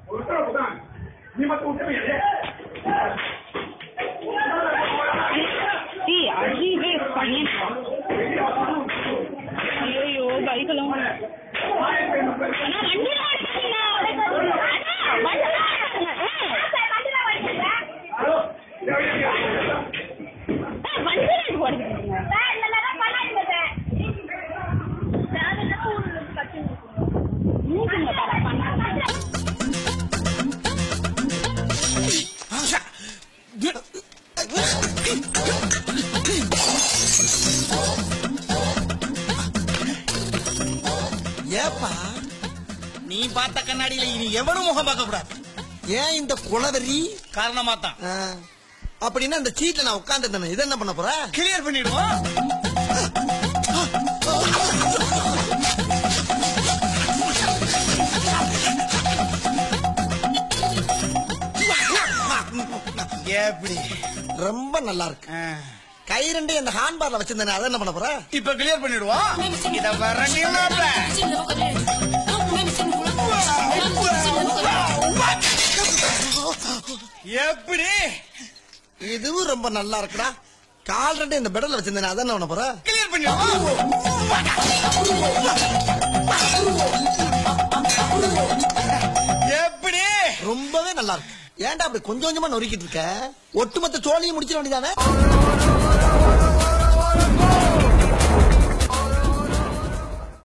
உத்தரவு தான் நீ மட்டும் உத்தரவு டீ அடிவே பண்ணிட்டோம் ஐயோ பைக்கெல்லாம் அண்ணா வண்டிலாம் எடுத்துட்டீங்களா? அண்ணா, வண்டிலாம் எடுத்துங்க. ஹலோ ஆ, வண்டிலாம் எடுத்து ஓடிக்கிட்டு மூக்குங்க பாரு, பண்ணாங்க. ஏப்பா நீ பார்த்த கண்ணாடியில இனி எவனும் முகம் பார்க்க கூடாது ஏன் இந்த குளவரி காரணமா தான் ஆ, அப்படின்னா இந்த சீட்ல நான் உட்கார்ந்து இதை என்ன பண்ண போற கிளியர் பண்ணிடுவோம் எப்படி ரொம்ப நல்லா இருக்கு ஆ. கை ரெண்டு இந்த ஹாண்ட்பார்ல வச்சிருந்தேன் அதை என்ன பண்ண போற இப்ப கிளியர் பண்ணிடுவோம் இத வரண்டினாப்ல எப்படி இதுவும் ரொம்ப நல்லா இருக்குடா கால் ரெண்டு இந்த பெடல்ல வச்சிருந்தேன் அதை என்ன பண்ண போற கிளியர் பண்ணிடுவோம் எப்படி ரொம்பவே நல்லா இருக்கு ஏன்டா அப்படி கொஞ்சம் கொஞ்சமா நொறுக்கிட்டு இருக்க ஒட்டுமொத்த சோழியும் முடிச்சிட வேண்டியதானே